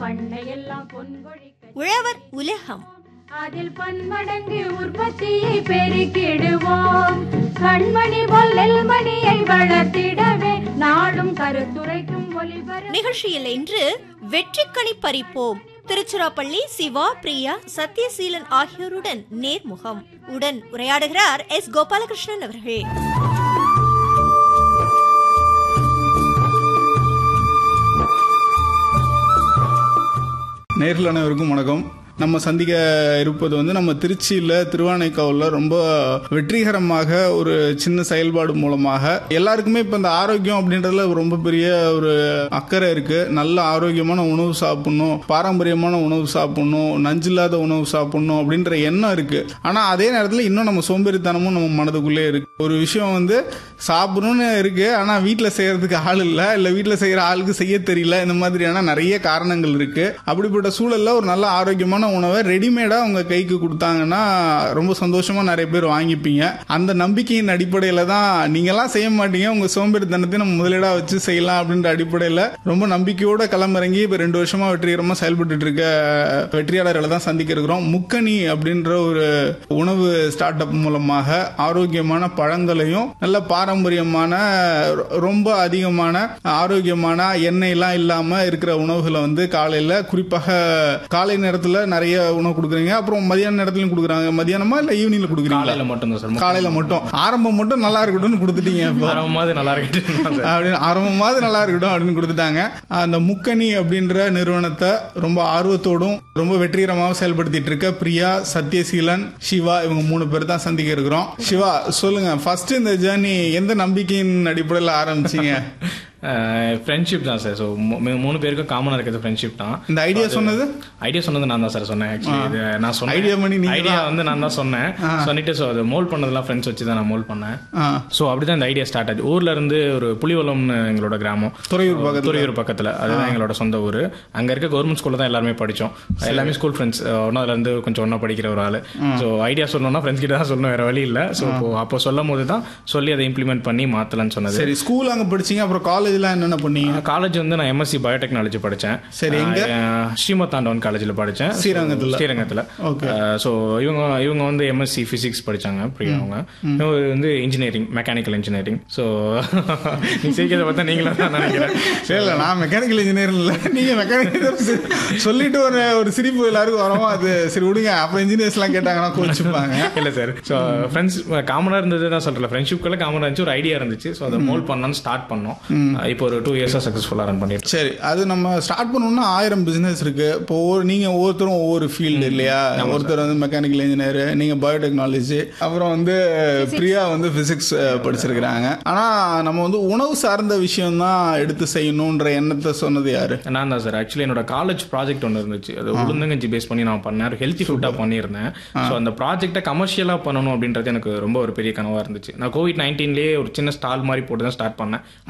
பண்ணையெல்லாம் பொன்கொழிக்க உழவர் உலகம் அதில் பன்மடங்கு உற்பத்தியை பெருக்கிடுவோம் கண்மணி போல் நெல்மணியை வளர்த்திடவே நாடும் கருத்துரைக்கும் ஒளிபர நிகழ்ச்சியில் இன்று வெற்றிக்கணி பறிப்போம் திருச்சிராப்பள்ளி சிவா பிரியா சத்யசீலன் ஆகியோருடன் நேர்முகம் உடன் உரையாடுகிறார் எஸ் கோபாலகிருஷ்ணன் அவர்கள் நேரில் அனைவருக்கும் வணக்கம் நம்ம சந்திக்க இருப்பது வந்து நம்ம திருச்சியில் திருவானைக்காவில் ரொம்ப வெற்றிகரமாக ஒரு சின்ன செயல்பாடு மூலமாக எல்லாருக்குமே இப்போ இந்த ஆரோக்கியம் அப்படின்றதுல ரொம்ப பெரிய ஒரு அக்கறை இருக்கு நல்ல ஆரோக்கியமான உணவு சாப்பிடணும் பாரம்பரியமான உணவு சாப்பிடணும் நஞ்சில்லாத உணவு சாப்பிடணும் அப்படின்ற எண்ணம் இருக்கு ஆனால் அதே நேரத்தில் இன்னும் நம்ம சோம்பேறித்தனமும் நம்ம மனதுக்குள்ளே இருக்கு ஒரு விஷயம் வந்து சாப்பிடணும்னு இருக்கு ஆனால் வீட்டில் செய்யறதுக்கு ஆள் இல்லை இல்லை வீட்டில் செய்கிற ஆளுக்கு செய்ய தெரியல இந்த மாதிரியான நிறைய காரணங்கள் இருக்கு அப்படிப்பட்ட சூழல்ல ஒரு நல்ல ஆரோக்கியமான உணவை ரெடிமேடா உங்க கைக்கு கொடுத்தாங்கன்னா ரொம்ப சந்தோஷமா நிறைய பேர் வாங்கிப்பீங்க அந்த நம்பிக்கையின் அடிப்படையில தான் நீங்கெல்லாம் செய்ய மாட்டீங்க உங்க சோம்பேறித்தனத்தை நம்ம முதலீடா வச்சு செய்யலாம் அப்படின்ற அடிப்படையில ரொம்ப நம்பிக்கையோட களமிறங்கி இப்ப ரெண்டு வருஷமா வெற்றிகரமா செயல்பட்டு இருக்க வெற்றியாளர்களை தான் சந்திக்க இருக்கிறோம் முக்கணி அப்படின்ற ஒரு உணவு ஸ்டார்ட் அப் மூலமாக ஆரோக்கியமான பழங்களையும் நல்ல பாரம்பரியமான ரொ- ரொம்ப அதிகமான ஆரோக்கியமான எண்ணெய்லாம் இல்லாம இருக்கிற உணவுகளை வந்து காலையில குறிப்பாக காலை நேரத்துல நிறைய உணவு கொடுக்குறீங்க அப்புறம் மதியான நேரத்துலயும் கொடுக்குறாங்க மதியானமா இல்ல ஈவினிங்ல கொடுக்குறீங்களா காலையில மட்டும் தான் சார் காலையில மட்டும் ஆரம்பம் மட்டும் நல்லா இருக்கட்டும்னு கொடுத்துட்டீங்க இப்போ ஆரம்பமாவது நல்லா இருக்கு அப்படின்னு ஆரம்பமாவது நல்லா இருக்கட்டும் அப்படின்னு கொடுத்துட்டாங்க அந்த முக்கணி அப்படின்ற நிறுவனத்தை ரொம்ப ஆர்வத்தோடும் ரொம்ப வெற்றிகரமாக செயல்படுத்திட்டு இருக்க பிரியா சத்யசீலன் சிவா இவங்க மூணு பேர் தான் சந்திக்க இருக்கிறோம் சிவா சொல்லுங்க ஃபர்ஸ்ட் இந்த ஜேர்னி எந்த நம்பிக்கையின் அடிப்படையில் ஆரம்பிச்சீங்க ஃப்ரெண்ட்ஷிப் தான் சார் ஸோ மூணு பேருக்கும் காமனாக இருக்கிறது ஃப்ரெண்ட்ஷிப் தான் இந்த ஐடியா சொன்னது ஐடியா சொன்னது நான் தான் சார் சொன்னேன் ஆக்சுவலி இது நான் சொன்னேன் Idea பண்ணி நீங்க ஐடியா வந்து நான் தான் சொன்னேன் சொல்லிட்டு ஸோ அது மோல் பண்ணதெல்லாம் ஃப்ரெண்ட்ஸ் வச்சு தான் நான் மோல் பண்ணேன் ஆ, ஸோ அப்படிதான் இந்த ஐடியா ஸ்டார்ட் ஆச்சு ஊர்ல இருந்து ஒரு புலிவலம்னு எங்களோட கிராமம் துறையூர் பக்கத்துல துறையூர் பக்கத்துல அதுதான் எங்களோட சொந்த ஊர் அங்க இருக்க கவர்மெண்ட் ஸ்கூல்ல தான் எல்லாருமே படிச்சோம் எல்லாமே ஸ்கூல் ஃப்ரெண்ட்ஸ் ஒன்னாதுல இருந்து கொஞ்சம் ஒன்னா படிக்கிற ஒரு ஆளு ஸோ ஐடியா சொல்லணும்னா ஃப்ரெண்ட்ஸ் கிட்ட தான் சொல்லணும் வேற வழி இல்ல ஸோ அப்போ சொல்லும் போது தான் சொல்லி அதை இம்ப்ளிமெண்ட் பண்ணி மாத்தலாம்னு சொன்னது சரி ஸ்கூல் அங்க படிச்சீங்க அப்புறம் காலேஜ்ல என்னென்ன பண்ணீங்க காலேஜ் வந்து நான் எம்எஸ்சி பயோடெக்னாலஜி படித்தேன் சரி, எங்க? ஸ்ரீமத் ஆண்டவன் காலேஜில் படித்தேன் ஸ்ரீரங்கத்துல? ஸ்ரீரங்கத்தில் Okay. ஸோ இவங்க இவங்க வந்து எம்எஸ்சி ஃபிசிக்ஸ் படிச்சாங்க பிரியா அவங்க இவங்க வந்து இன்ஜினியரிங் மெக்கானிக்கல் இன்ஜினியரிங் ஸோ நீ சீக்கிரத்தை பார்த்தா நீங்களும் தான் நினைக்கிறேன் இல்ல இல்ல நான் மெக்கானிக்கல் இன்ஜினியர் இல்ல நீங்க மெக்கானிக்கல் சொல்லிட்டு ஒரு ஒரு சிரிப்பு எல்லாருக்கும் வரும் அது சரி விடுங்க அப்ப இன்ஜினியர்ஸ் எல்லாம் கேட்டாங்கன்னா கோச்சுப்பாங்க இல்ல சார் ஸோ ஃப்ரெண்ட்ஸ் காமனாக இருந்தது தான் சொல்கிறேன் ஃப்ரெண்ட்ஷிப்குள்ள காமனாக இருந்துச்சு ஒரு ஐடியா இருந்துச்சு ஸோ அதை மோல் பண்ணலாம்னு ஸ்டார்ட் பண்ணோம் அஹ் இப்போ ஒரு டூ இயர்ஸாக சக்ஸஸ்ஃபுல்லாக ரன் பண்ணிட்டு இருக்கோம். சரி அது நம்ம ஸ்டார்ட் பண்ணோம்னா ஆயிரம் பிசினஸ் இருக்கு இப்போ ஒவ்வொரு நீங்க ஒவ்வொருத்தரும் ஒவ்வொரு ஃபீல்டு இல்லையா ஒருத்தர் வந்து மெக்கானிக்கல் இன்ஜினியர் நீங்க பயோடெக்னாலஜி அப்புறம் வந்து பிரியா வந்து பிசிக்ஸ் படிச்சிருக்கிறாங்க ஆனா நம்ம வந்து உணவு சார்ந்த விஷயம் தான் எடுத்து செய்யணும்ன்ற எண்ணத்தை சொன்னது யாரு நான் தான் சார் ஆக்சுவலி என்னோட காலேஜ் ப்ராஜெக்ட் ஒன்று இருந்துச்சு அது உளுந்தங்கஞ்சி பேஸ் பண்ணி நான் பண்ணேன் ஹெல்த்தி ஃபுட்டாக பண்ணியிருந்தேன் ஸோ அந்த ப்ராஜெக்ட்டை கமர்ஷியலாக பண்ணணும் அப்படின்றது எனக்கு ரொம்ப ஒரு பெரிய கனவாக இருந்துச்சு நான் கோவிட் நைன்டீன்லேயே ஒரு சின்ன ஸ்டால் மாதிரி போட்டு தான் ஸ்டார்ட் பண்ணேன்